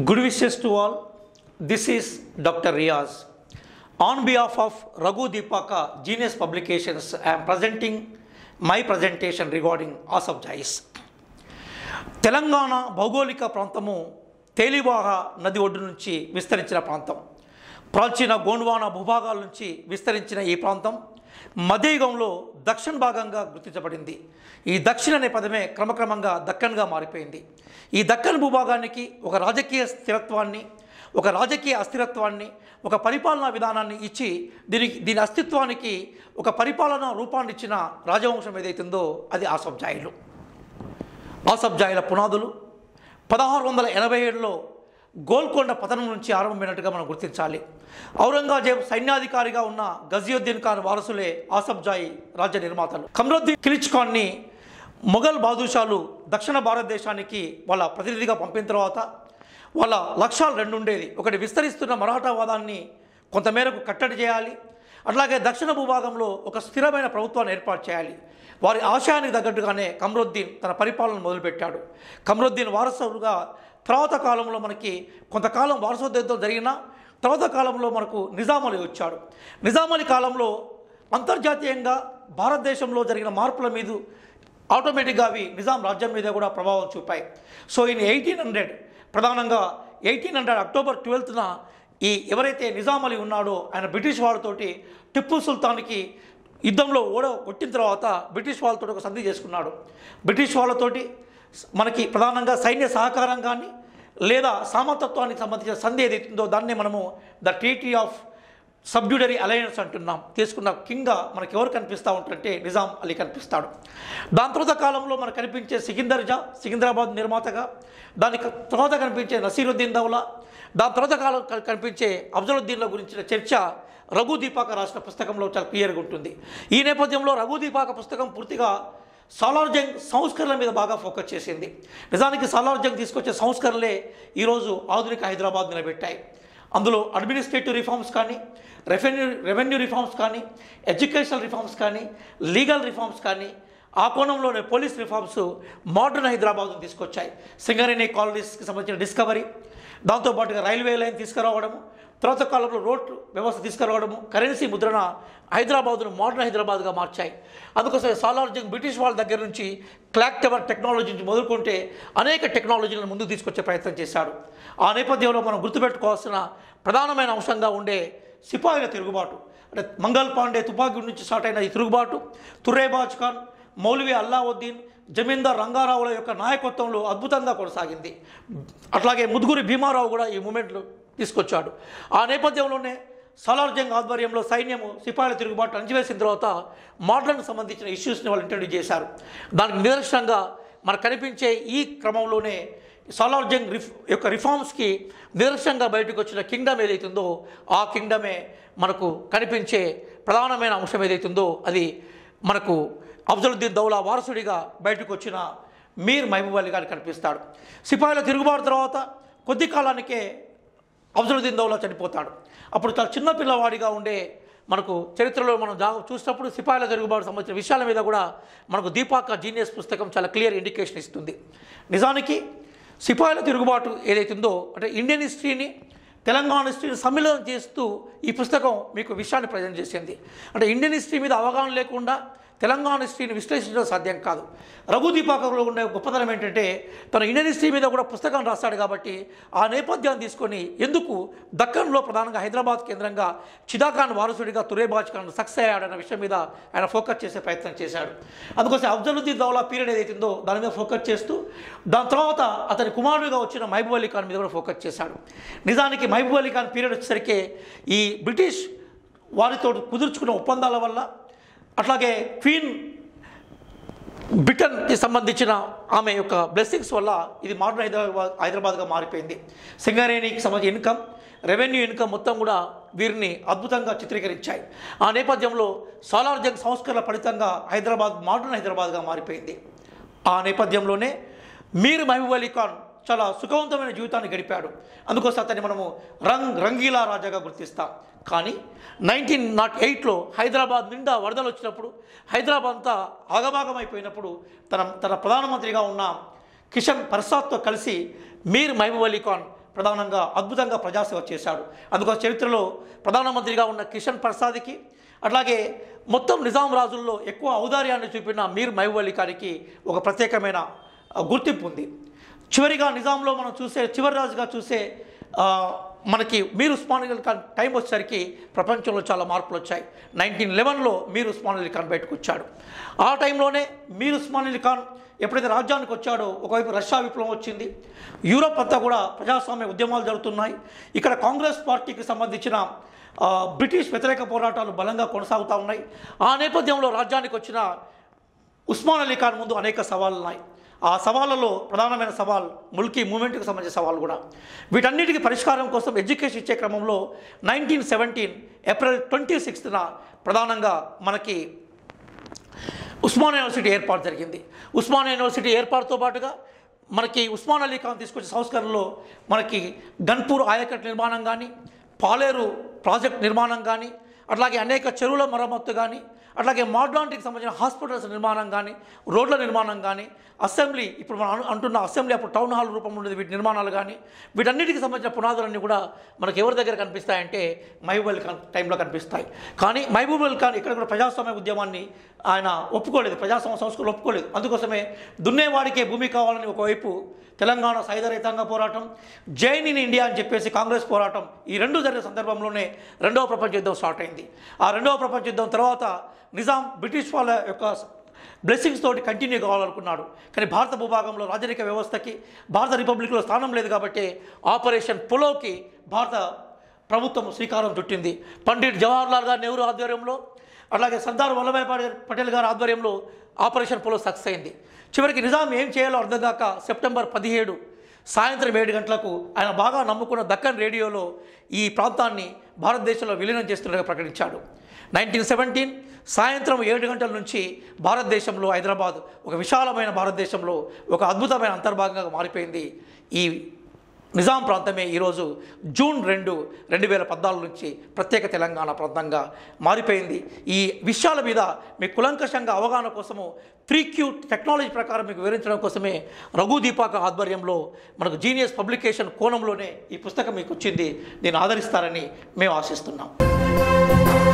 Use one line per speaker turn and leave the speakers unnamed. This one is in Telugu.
Good wishes to all. This is Dr. Riaz. On behalf of Raghu Deepaka Genius Publications, I am presenting my presentation regarding Asaf Jais. Telangana భౌగోళిక ప్రాంతము తేలివాహ నది ఒడ్డు నుంచి విస్తరించిన ప్రాంతం ప్రాచీన గోండ్వానా భూభాగాల నుంచి విస్తరించిన ఈ ప్రాంతం మధ్యయుగంలో దక్షిణ భాగంగా గుర్తించబడింది ఈ దక్షిణ అనే పదమే క్రమక్రమంగా దక్కన్గా మారిపోయింది ఈ దక్కన్ భూభాగానికి ఒక రాజకీయ స్థిరత్వాన్ని ఒక రాజకీయ అస్థిరత్వాన్ని ఒక పరిపాలనా విధానాన్ని ఇచ్చి దీనికి దీని అస్తిత్వానికి ఒక పరిపాలనా రూపాన్ని ఇచ్చిన రాజవంశం ఏదైతుందో అది ఆసబ్జాయిలు ఆసబ్జాయిల పునాదులు పదహారు వందల ఎనభై ఏడులో గోల్కొండ పతనం నుంచి ఆరంభమైనట్టుగా మనం గుర్తించాలి ఔరంగజేబ్ సైన్యాధికారిగా ఉన్న గజియుద్దీన్ ఖాన్ వారసులే ఆసబ్జాయి రాజ్య నిర్మాతలు కమరుద్దీన్ కిలిచ్ ఖాన్ని మొఘల్ బాదుషాలు దక్షిణ భారతదేశానికి వాళ్ళ ప్రతినిధిగా పంపిన తర్వాత వాళ్ళ లక్ష్యాలు రెండు ఉండేది ఒకటి విస్తరిస్తున్న మరాఠావాదాన్ని కొంతమేరకు కట్టడి చేయాలి అట్లాగే దక్షిణ భూభాగంలో ఒక స్థిరమైన ప్రభుత్వాన్ని ఏర్పాటు చేయాలి వారి ఆశయానికి తగ్గట్టుగానే కమరుద్దీన్ తన పరిపాలన మొదలుపెట్టాడు కమరుద్దీన్ వారసుడుగా తర్వాత కాలంలో మనకి కొంతకాలం వారసత్వం జరిగిన తర్వాత కాలంలో మనకు నిజాం అలీ వచ్చాడు నిజాం అలీ కాలంలో అంతర్జాతీయంగా భారతదేశంలో జరిగిన మార్పుల మీద ఆటోమేటిక్గా అవి నిజాం రాజ్యం మీద కూడా ప్రభావం చూపాయి సో ఇన్ ఎయిటీన్ హండ్రెడ్ ప్రధానంగా ఎయిటీన్ హండ్రెడ్ అక్టోబర్ ట్వెల్త్న ఈ ఎవరైతే నిజాం అలీ ఉన్నాడో ఆయన బ్రిటిష్ వాళ్ళతోటి టిప్పు సుల్తాన్కి యుద్ధంలో ఓడ కొట్టిన తర్వాత బ్రిటిష్ వాళ్ళతో ఒక సంధి చేసుకున్నాడు బ్రిటిష్ వాళ్ళతోటి మనకి ప్రధానంగా సైన్య సహకారం కానీ లేదా సామంతత్వానికి సంబంధించిన సంధి ఏదైతుందో దాన్ని మనము the treaty of subsidiary alliance అంటున్నాం తీసుకున్న కింగ్గా మనకి ఎవరు కనిపిస్తూ ఉంటారంటే నిజాం అలీ కనిపిస్తాడు దాని తర్వాత కాలంలో మనకు కనిపించే సికిందర్ జా సికింద్రాబాద్ నిర్మాతగా దాని తర్వాత కనిపించే నసీరుద్దీన్ దౌలా దాని తర్వాత కాలం క- కనిపించే అఫ్జలుద్దీన్ల గురించిన చర్చ రఘు దీపాక రాసిన పుస్తకంలో చాలా క్లియర్గా ఉంటుంది ఈ నేపథ్యంలో రఘు దీపాక పుస్తకం పూర్తిగా సాలార్ జంగ్ సంస్కరణల మీద బాగా ఫోకస్ చేసింది నిజానికి సాలార్ జంగ్ తీసుకొచ్చే సంస్కరణలే ఈరోజు ఆధునిక హైదరాబాద్ నిలబెట్టాయి అందులో అడ్మినిస్ట్రేటివ్ రిఫార్మ్స్ కానీ రెవెన్యూ రెవెన్యూ రిఫార్మ్స్ కానీ ఎడ్యుకేషనల్ రిఫార్మ్స్ కానీ లీగల్ రిఫార్మ్స్ కానీ ఆ కోణంలోనే పోలీస్ రిఫార్మ్స్ మోడర్న్ హైదరాబాద్ను తీసుకొచ్చాయి సింగరేణి కాలనీస్కి సంబంధించిన డిస్కవరీ దాంతోపాటుగా రైల్వే లైన్ తీసుకురావడము తర్వాత కాలంలో రోడ్ వ్యవస్థ తీసుకురావడము కరెన్సీ ముద్రణ హైదరాబాద్ను మోడర్న్ హైదరాబాద్గా మార్చాయి అందుకోసం సాలార్ జంగ్ బ్రిటిష్ వాళ్ళ దగ్గర నుంచి క్లాక్ టవర్ టెక్నాలజీ నుంచి మొదలుకుంటే అనేక టెక్నాలజీలను ముందుకు తీసుకొచ్చే ప్రయత్నం చేశాడు ఆ నేపథ్యంలో మనం గుర్తుపెట్టుకోవాల్సిన ప్రధానమైన అంశంగా ఉండే సిపాయిల తిరుగుబాటు అంటే మంగల్ పాండే తుపాకీ నుంచి స్టార్ట్ అయిన ఈ తిరుగుబాటు తుర్రేబాజ్ ఖాన్ మౌలవి అల్లావుద్దీన్ జమీందార్ రంగారావుల యొక్క నాయకత్వంలో అద్భుతంగా కొనసాగింది అట్లాగే ముదుగురి భీమారావు కూడా ఈ మూమెంట్లో తీసుకొచ్చాడు ఆ నేపథ్యంలోనే సలార్ జంగ్ ఆధ్వర్యంలో సైన్యము సిపాయిల తిరుగుబాటు అణచివేసిన తర్వాత మోడర్న్ సంబంధించిన ఇష్యూస్ని వాళ్ళు ఇంట్రడ్యూస్ చేశారు దానికి నిదర్శనంగా మనకు కనిపించే ఈ క్రమంలోనే సలార్ జంగ్ రిఫ్ యొక్క రిఫార్మ్స్కి నిదర్శనంగా బయటకు వచ్చిన కింగ్డమ్ ఏదైతుందో ఆ కింగ్డమే మనకు కనిపించే ప్రధానమైన అంశం ఏదైతుందో అది మనకు అఫ్జలుద్దీన్ దౌలా వారసుడిగా బయటకు వచ్చిన మీర్ మహబూబ్ అలీ గారు కనిపిస్తాడు సిపాయిల తిరుగుబాటు తర్వాత కొద్ది కాలానికే అఫ్జలుద్దీన్ దౌలా చనిపోతాడు అప్పుడు చాలా చిన్న పిల్లవాడిగా ఉండే మనకు చరిత్రలో మనం జా చూసినప్పుడు సిపాయిల తిరుగుబాటు సంబంధించిన విషయాల మీద కూడా మనకు దీపాక జీనియస్ పుస్తకం చాలా క్లియర్ ఇండికేషన్ ఇస్తుంది నిజానికి సిపాయిల తిరుగుబాటు ఏదైతుందో అంటే ఇండియన్ హిస్టరీని తెలంగాణ హిస్టరీని సమ్మిళనం చేస్తూ ఈ పుస్తకం మీకు విషయాన్ని ప్రజెంట్ చేసింది అంటే ఇండియన్ హిస్టరీ మీద అవగాహన లేకుండా తెలంగాణ హిస్టరీని విశ్లేషించడం సాధ్యం కాదు రఘు దీపాకర్లో ఉండే గొప్పతనం ఏంటంటే తన ఇండియన్ హిస్టరీ మీద కూడా పుస్తకం రాస్తాడు కాబట్టి ఆ నేపథ్యాన్ని తీసుకొని ఎందుకు దక్కన్లో ప్రధానంగా హైదరాబాద్ కేంద్రంగా చిదాఖాన్ వారసుడిగా తురేబాజ్ ఖాన్ సక్సెస్ అయ్యాడన్న విషయం మీద ఆయన ఫోకస్ చేసే ప్రయత్నం చేశాడు అందుకోసం అఫ్జలుద్దీన్ దౌలా పీరియడ్ ఏదైతుందో దాని మీద ఫోకస్ చేస్తూ దాని తర్వాత అతని కుమారుడిగా వచ్చిన మహబూబ్ అలీ ఖాన్ మీద కూడా ఫోకస్ చేశాడు నిజానికి మహబూబ్ అలీ ఖాన్ పీరియడ్ వచ్చేసరికి ఈ బ్రిటిష్ వారితో కుదుర్చుకున్న ఒప్పందాల వల్ల అట్లాగే క్వీన్ బ్రిటన్కి సంబంధించిన ఆమె యొక్క బ్లెస్సింగ్స్ వల్ల ఇది మోడర్న్ హైదరాబాద్ హైదరాబాద్గా మారిపోయింది సింగరేణికి సంబంధించిన ఇన్కమ్ రెవెన్యూ ఇన్కమ్ మొత్తం కూడా వీరిని అద్భుతంగా చిత్రీకరించాయి ఆ నేపథ్యంలో సోలార్ జంగ్ సంస్కరణల ఫలితంగా హైదరాబాద్ మోడర్న్ హైదరాబాద్గా మారిపోయింది ఆ నేపథ్యంలోనే మీర్ మహబూబ్ అలీ ఖాన్ చాలా సుఖవంతమైన జీవితాన్ని గడిపాడు అందుకోసం అతన్ని మనము రంగ్ రంగీలా రాజాగా గుర్తిస్తాం కానీ నైన్టీన్ నాట్ ఎయిట్లో హైదరాబాద్ నిండా వరదలు వచ్చినప్పుడు హైదరాబాద్ అంతా ఆగమాగమైపోయినప్పుడు తన తన ప్రధానమంత్రిగా ఉన్న కిషన్ ప్రసాద్తో కలిసి మీర్ మహబూబ్ అలీ ఖాన్ ప్రధానంగా అద్భుతంగా ప్రజాసేవ చేశాడు అందుకోసం చరిత్రలో ప్రధానమంత్రిగా ఉన్న కిషన్ ప్రసాద్కి అట్లాగే మొత్తం నిజాం రాజుల్లో ఎక్కువ ఔదార్యాన్ని చూపిన మీర్ మహబూబ్ అలీ ఖాన్కి ఒక ప్రత్యేకమైన ఆ, గుర్తింపు ఉంది చివరిగా నిజాంలో మనం చూసే చివరి రాజుగా చూసే ఆ, మనకి మీర్ ఉస్మాన్ అలీ ఖాన్ టైం వచ్చేసరికి ప్రపంచంలో చాలా మార్పులు వచ్చాయి నైన్టీన్ లెవెన్లో మీర్ ఉస్మాన్ అలీ ఖాన్ బయటకు వచ్చాడు ఆ టైంలోనే మీర్ ఉస్మాన్ అలీ ఖాన్ ఎప్పుడైతే రాజ్యానికి వచ్చాడో ఒకవైపు రష్యా విప్లవం వచ్చింది యూరోప్ అంతా కూడా ప్రజాస్వామ్య ఉద్యమాలు జరుగుతున్నాయి ఇక్కడ కాంగ్రెస్ పార్టీకి సంబంధించిన ఆ, బ్రిటిష్ వ్యతిరేక పోరాటాలు బలంగా కొనసాగుతూ ఉన్నాయి ఆ నేపథ్యంలో రాజ్యానికి వచ్చిన ఉస్మాన్ అలీ ఖాన్ ముందు అనేక సవాళ్ళు ఉన్నాయి ఆ సవాళ్ళలో ప్రధానమైన సవాల్ ముల్కీ మూమెంట్కి సంబంధించిన సవాల్ కూడా వీటన్నిటికీ పరిష్కారం కోసం ఎడ్యుకేషన్ ఇచ్చే క్రమంలో నైన్టీన్ సెవెంటీన్ ఏప్రిల్ ట్వంటీ సిక్స్త్న ప్రధానంగా మనకి ఉస్మాన్ యూనివర్సిటీ ఏర్పాటు జరిగింది ఉస్మాన్ యూనివర్సిటీ ఏర్పాటుతో పాటుగా మనకి ఉస్మాన్ అలీ ఖాన్ తీసుకొచ్చే సంస్కరణలో మనకి గన్పూర్ ఆయకట్ నిర్మాణం కానీ పాలేరు ప్రాజెక్ట్ నిర్మాణం కానీ అట్లాగే అనేక చెరువుల మరమ్మత్తు కానీ అట్లాగే మాడ్లాంటికి సంబంధించిన హాస్పిటల్స్ నిర్మాణం కానీ రోడ్ల నిర్మాణం కానీ అసెంబ్లీ ఇప్పుడు మనం అను- అంటున్న అసెంబ్లీ అప్పుడు టౌన్ హాల్ రూపంలో ఉండేది వీటి నిర్మాణాలు కానీ వీటన్నిటికి సంబంధించిన పునాదులన్నీ కూడా మనకి ఎవరి దగ్గర కనిపిస్తాయంటే మహబూబ్ అలీ ఖాన్ టైంలో కనిపిస్తాయి కానీ మహబూబ్ అలీ ఖాన్ ఇక్కడ కూడా ప్రజాస్వామ్య ఉద్యమాన్ని ఆయన ఒప్పుకోలేదు ప్రజాస్వామ్య సంస్కృతులు ఒప్పుకోలేదు అందుకోసమే దున్నేవాడికే భూమి కావాలని ఒకవైపు తెలంగాణ సాయుధ రైతాంగ పోరాటం జైన్ ఇన్ ఇండియా అని చెప్పేసి కాంగ్రెస్ పోరాటం ఈ రెండు జరిగిన సందర్భంలోనే రెండవ ప్రపంచ యుద్ధం స్టార్ట్ అయింది ఆ రెండవ ప్రపంచ యుద్ధం తర్వాత నిజాం బ్రిటిష్ వాళ్ళ యొక్క బ్లెస్సింగ్స్ తోటి కంటిన్యూ కావాలనుకున్నాడు కానీ భారత భూభాగంలో రాజరిక వ్యవస్థకి భారత రిపబ్లిక్లో స్థానం లేదు కాబట్టి ఆపరేషన్ పొలోకి భారత ప్రభుత్వం శ్రీకారం చుట్టింది పండిట్ జవహర్లాల్ గారు నెహ్రూ ఆధ్వర్యంలో అలాగే సర్దార్ వల్లభాయ్ పటేల్ పటేల్ గారి ఆధ్వర్యంలో ఆపరేషన్ పోలో సక్సెస్ అయింది చివరికి నిజాం ఏం చేయాలో అర్థం కాక సెప్టెంబర్ పదిహేడు సాయంత్రం ఏడు గంటలకు ఆయన బాగా నమ్ముకున్న దక్కన్ రేడియోలో ఈ ప్రాంతాన్ని భారతదేశంలో విలీనం చేస్తున్నట్టుగా ప్రకటించాడు నైన్టీన్ సెవెంటీన్ సాయంత్రం ఏడు గంటల నుంచి భారతదేశంలో హైదరాబాద్ ఒక విశాలమైన భారతదేశంలో ఒక అద్భుతమైన అంతర్భాగంగా మారిపోయింది ఈ నిజాం ప్రాంతమే ఈరోజు జూన్ రెండు రెండు వేల పద్నాలుగు నుంచి ప్రత్యేక తెలంగాణ ప్రాంతంగా మారిపోయింది ఈ విషయాల మీద మీ కులంకషంగా అవగాహన కోసము త్రీ క్యూ టెక్నాలజీ ప్రకారం మీకు వివరించడం కోసమే రఘు దీపాక ఆధ్వర్యంలో మనకు జీనియస్ పబ్లికేషన్ కోణంలోనే ఈ పుస్తకం మీకు వచ్చింది దీన్ని ఆదరిస్తారని మేము ఆశిస్తున్నాం